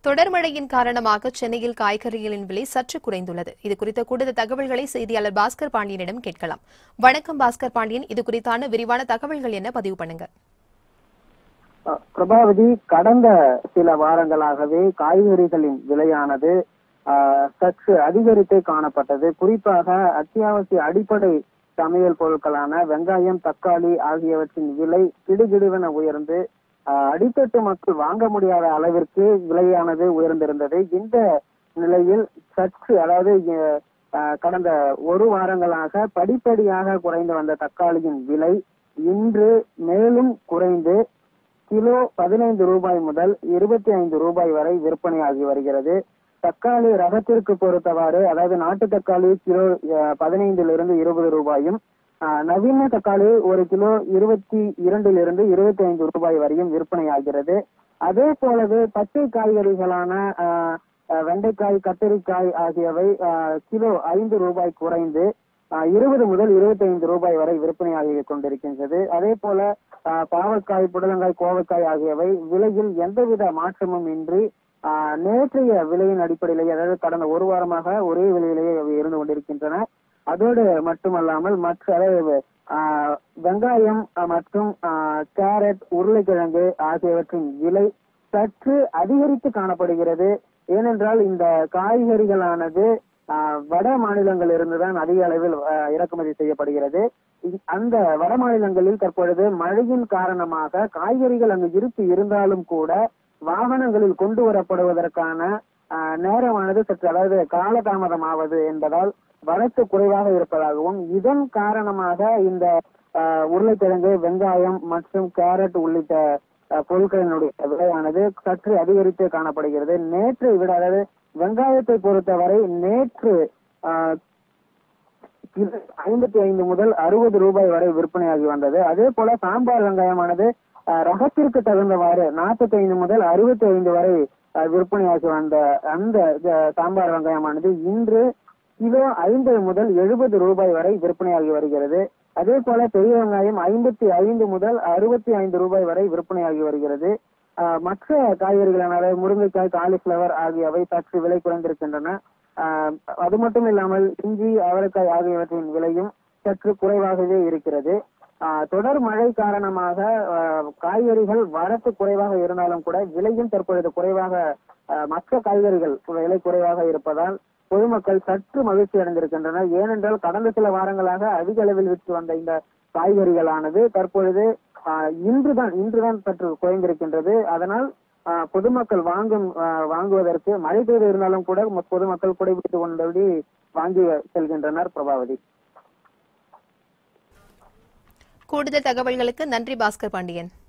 தொடர் மழையின் காரணமாக சென்னையில் காய்கறிகளின் விலை சற்று குறைந்துள்ளது இது குறித்த கூடுதல் தகவல்களை செய்தியாளர் பாஸ்கர் பாண்டியனிடம் கேட்கலாம் வணக்கம் பாஸ்கர் பாண்டியன் இது குறித்தான விரிவான தகவல்கள் என்ன பதிவு பண்ணுங்க அஹ் பிரபாவதி கடந்த சில வாரங்களாகவே காய்கறிகளின் விலையானது அஹ், சற்று அதிகரித்தே காணப்பட்டது குறிப்பாக அத்தியாவசிய அடிப்படை சமையல் பொருட்களான வெங்காயம் தக்காளி ஆகியவற்றின் விலை கிடுகிடுவென உயர்ந்து அஹ், அடித்தட்டு மக்கள் வாங்க முடியாத அளவிற்கு விலையானது உயர்ந்திருந்தது இந்த நிலையில் சற்று அதாவது அஹ், அஹ், கடந்த ஒரு வாரங்களாக படிப்படியாக குறைந்து வந்த தக்காளியின் விலை இன்று மேலும் குறைந்து கிலோ பதினைந்து ரூபாய் முதல் இருபத்தி ஐந்து ரூபாய் வரை விற்பனையாகி வருகிறது தக்காளி ரகத்திற்கு பொறுத்தவாறு அதாவது நாட்டு தக்காளி கிலோ பதினைந்திலிருந்து இருபது ரூபாயும் ஆஹ், நவீன தக்காளி ஒரு கிலோ இருபத்தி இரண்டிலிருந்து இருபத்தி ஐந்து ரூபாய் வரையும் விற்பனையாகிறது அதே போலவே பச்சை காய்கறிகளான ஆஹ், ஆஹ், வெண்டைக்காய் கத்தரிக்காய் ஆகியவை ஆஹ், கிலோ ஐந்து ரூபாய் குறைந்து ஆஹ், இருபது முதல் இருபத்தி ஐந்து ரூபாய் வரை விற்பனையாகி கொண்டிருக்கின்றது அதே போல ஆஹ், பாவற்காய் புடலங்காய் கோவக்காய் ஆகியவை விலையில் எந்தவித மாற்றமும் இன்றி ஆஹ், நேற்றைய விலையின் அடிப்படையிலேயே அதாவது கடந்த ஒரு வாரமாக ஒரே விலையிலேயே அவை இருந்து கொண்டிருக்கின்றன அதோடு மட்டுமல்லாமல் மற்ற அதாவது ஆஹ், வெங்காயம் ஆஹ், மற்றும் ஆஹ், கேரட் உருளைக்கிழங்கு ஆகியவற்றின் விலை சற்று அதிகரித்து காணப்படுகிறது ஏனென்றால் இந்த காய்கறிகளானது ஆஹ், வட மாநிலங்களில் இருந்துதான் அதிக அளவில் ஆஹ், இறக்குமதி செய்யப்படுகிறது இ- அந்த வட மாநிலங்களில் தற்பொழுது மழையின் காரணமாக காய்கறிகள் அங்கு இருப்பு இருந்தாலும் கூட வாகனங்களில் கொண்டு வரப்படுவதற்கான ஆஹ், நேரமானது சற்று அதாவது காலதாமதம் ஆவது என்பதால் வரத்து குறைவாக இருப்பதாகவும் இதன் காரணமாக இந்த ஆஹ், உருளைக்கிழங்கு வெங்காயம் மற்றும் கேரட் உள்ளிட்ட ஆஹ், பொருட்களினுடைய விலையானது சற்று அதிகரித்து காணப்படுகிறது நேற்றை விட அதாவது வெங்காயத்தை பொறுத்தவரை நேற்று ஆஹ், கிலோ ஐம்பத்தி ஐந்து முதல் அறுபது ரூபாய் வரை விற்பனையாகி வந்தது அதே போல சாம்பார் வெங்காயமானது அஹ், ரகத்திற்கு தகுந்தவாறு நாற்பத்தி ஐந்து முதல் அறுபத்தி ஐந்து வரை அஹ், விற்பனையாகி வந்த அந்த அஹ், சாம்பார் வெங்காயமானது இன்று கிலோ ஐம்பது முதல் எழுபது ரூபாய் வரை விற்பனையாகி வருகிறது அதே போல பெரிய வெங்காயம் ஐம்பத்தி ஐந்து முதல் அறுபத்தி ஐந்து ரூபாய் வரை விற்பனையாகி வருகிறது அஹ், மற்ற காய்கறிகளான அதாவது முருங்கைக்காய் காலிஃபிளவர் ஆகியவை சற்று விலை குறைந்திருக்கின்றன ஆஹ் அது மட்டும் இல்லாமல் இஞ்சி அவரைக்காய் ஆகியவற்றின் விலையும் சற்று குறைவாகவே இருக்கிறது ஆஹ் தொடர் மழை காரணமாக ஆஹ் காய்கறிகள் வரத்து குறைவாக இருந்தாலும் கூட விலையும் தற்பொழுது குறைவாக ஆஹ் மற்ற காய்கறிகள் விலை குறைவாக இருப்பதால் பொதுமக்கள் சற்று மகிழ்ச்சி அடைந்திருக்கின்றனர் ஏனென்றால் கடந்த சில வாரங்களாக அதிக அளவில் விற்று வந்த இந்த காய்கறிகளானது தற்பொழுது ஆஹ் இன்றுதான் இன்றுதான் சற்று குறைந்திருக்கின்றது அதனால் ஆஹ் பொதுமக்கள் வாங்கும் ஆஹ் வாங்குவதற்கு மழை பெய்து இருந்தாலும் கூட ம- பொதுமக்கள் குடைபிடித்துக் கொண்டபடி வாங்கி செல்கின்றனர் பிரபாவதி கூடுதல் தகவல்களுக்கு நன்றி பாஸ்கர் பாண்டியன்